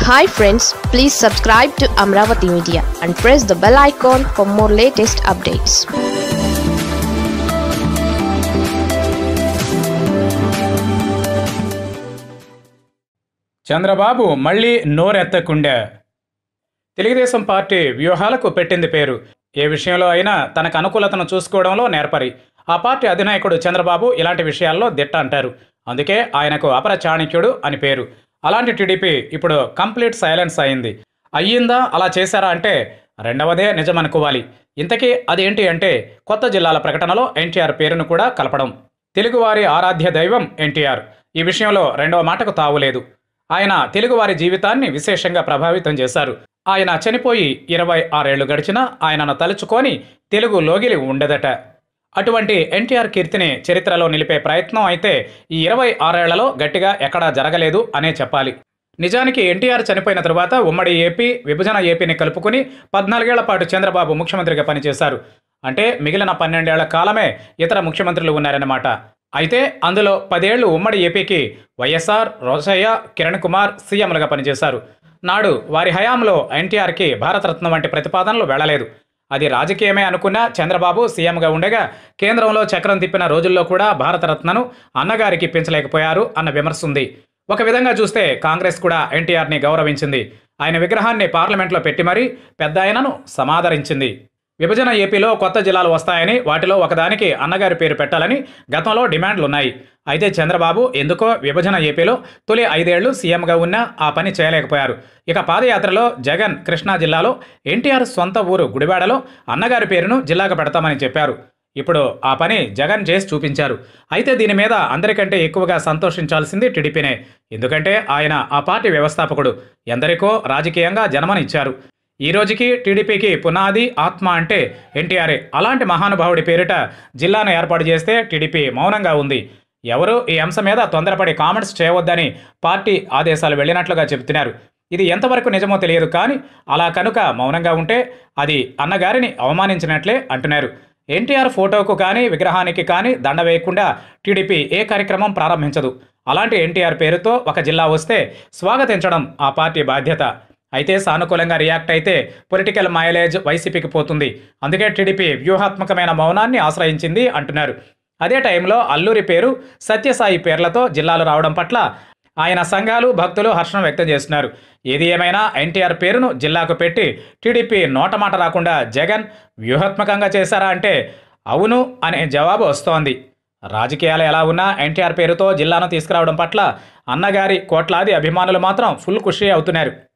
hi friends please subscribe to Amaravati media and press the bell icon for more latest updates Chandrababu మళ్ళీ నోరెత్తకుండే Telugu Desam party వ్యూహాలకు పెట్టింది పేరు ఏ విషయంలో అయినా తనకు అనుకూలతను చూసుకోవడంలో నేర్పరి ఆ పార్టీ అధినాయకుడు చంద్రబాబు ఇలాంటి విషయాల్లో దిట్ట అంటారు అందుకే ఆయనకు అపర చాణక్యుడు అని పేరు అలాంటి టీడీపీ ఇప్పుడు కంప్లీట్ సైలెన్స్ అయింది అయ్యిందా అలా చేశారా అంటే రెండవదే నిజమనుకోవాలి ఇంతకీ అదేంటి అంటే కొత్త జిల్లాల ప్రకటనలో ఎన్టీఆర్ పేరును కూడా కలపడం తెలుగువారి ఆరాధ్య దైవం ఎన్టీఆర్ ఈ విషయంలో రెండవ మాటకు తావులేదు ఆయన తెలుగువారి జీవితాన్ని విశేషంగా ప్రభావితం చేశారు ఆయన చనిపోయి ఇరవై ఆరేళ్లు గడిచినా ఆయనను తలుచుకొని తెలుగు లోగిలి ఉండదట అటువంటి ఎన్టీఆర్ కీర్తిని చరిత్రలో నిలిపే ప్రయత్నం అయితే ఈ ఇరవై ఆరేళ్లలో గట్టిగా ఎక్కడా జరగలేదు అనే చెప్పాలి నిజానికి ఎన్టీఆర్ చనిపోయిన తరువాత ఉమ్మడి ఏపీ విభజన ఏపీని కలుపుకుని పద్నాలుగేళ్ల పాటు చంద్రబాబు ముఖ్యమంత్రిగా పనిచేశారు అంటే మిగిలిన పన్నెండేళ్ల కాలమే ఇతర ముఖ్యమంత్రులు ఉన్నారన్నమాట అయితే అందులో పదేళ్లు ఉమ్మడి ఏపీకి వైఎస్ఆర్ రోసయ్య కిరణ్ కుమార్ సీఎంలుగా పనిచేశారు నాడు వారి హయాంలో ఎన్టీఆర్కి భారతరత్న వంటి ప్రతిపాదనలు వెళ్లలేదు అది రాజకీయమే అనుకున్న చంద్రబాబు సీఎంగా ఉండగా కేంద్రంలో చక్రం తిప్పిన రోజుల్లో కూడా భారతరత్నను అన్నగారికి ఇప్పించలేకపోయారు అన్న విమర్శ ఉంది ఒక విధంగా చూస్తే కాంగ్రెస్ కూడా ఎన్టీఆర్ని గౌరవించింది ఆయన విగ్రహాన్ని పార్లమెంట్లో పెట్టి మరీ పెద్ద ఆయనను సమాదరించింది విభజన ఏపీలో కొత్త జిల్లాలు వస్తాయని వాటిలో ఒకదానికి అన్నగారి పేరు పెట్టాలని గతంలో డిమాండ్లున్నాయి అయితే చంద్రబాబు ఎందుకో విభజన ఏపీలో తొలి ఐదేళ్లు సీఎంగా ఉన్నా ఆ పని చేయలేకపోయారు ఇక పాదయాత్రలో జగన్ కృష్ణా జిల్లాలో ఎన్టీఆర్ సొంత ఊరు గుడివాడలో అన్నగారి పేరును జిల్లాకు పెడతామని చెప్పారు ఇప్పుడు ఆ పని జగన్ చేసి చూపించారు అయితే దీని మీద అందరికంటే ఎక్కువగా సంతోషించాల్సింది టీడీపీనే ఎందుకంటే ఆయన ఆ పార్టీ వ్యవస్థాపకుడు ఎందరికో రాజకీయంగా జన్మనిచ్చారు ఈ రోజుకి టీడీపీకి పునాది ఆత్మ అంటే ఎన్టీఆర్ఏ అలాంటి మహానుభావుడి పేరిట జిల్లాను ఏర్పాటు చేస్తే టీడీపీ మౌనంగా ఉంది ఎవరు ఈ అంశం మీద తొందరపడి కామెంట్స్ చేయవద్దని పార్టీ ఆదేశాలు వెళ్ళినట్లుగా చెబుతున్నారు ఇది ఎంతవరకు నిజమో తెలియదు కానీ అలా కనుక మౌనంగా ఉంటే అది అన్నగారిని అవమానించినట్లే అంటున్నారు ఎన్టీఆర్ ఫోటోకు కానీ విగ్రహానికి కానీ దండ వేయకుండా టీడీపీ ఏ కార్యక్రమం ప్రారంభించదు అలాంటి ఎన్టీఆర్ పేరుతో ఒక జిల్లా వస్తే స్వాగతించడం ఆ పార్టీ బాధ్యత అయితే సానుకూలంగా రియాక్ట్ అయితే పొలిటికల్ మైలేజ్ వైసీపీకి పోతుంది అందుకే టీడీపీ వ్యూహాత్మకమైన మౌనాన్ని ఆశ్రయించింది అంటున్నారు అదే టైంలో అల్లూరి పేరు సత్యసాయి పేర్లతో జిల్లాలు రావడం పట్ల ఆయన సంఘాలు భక్తులు హర్షం వ్యక్తం చేస్తున్నారు ఏది ఏమైనా ఎన్టీఆర్ పేరును జిల్లాకు పెట్టి టీడీపీ నోటమాట రాకుండా జగన్ వ్యూహాత్మకంగా చేశారా అంటే అవును అనే జవాబు వస్తోంది రాజకీయాలు ఎలా ఉన్నా ఎన్టీఆర్ పేరుతో జిల్లాను తీసుకురావడం పట్ల అన్నగారి కోట్లాది అభిమానులు మాత్రం ఫుల్ ఖుషి అవుతున్నారు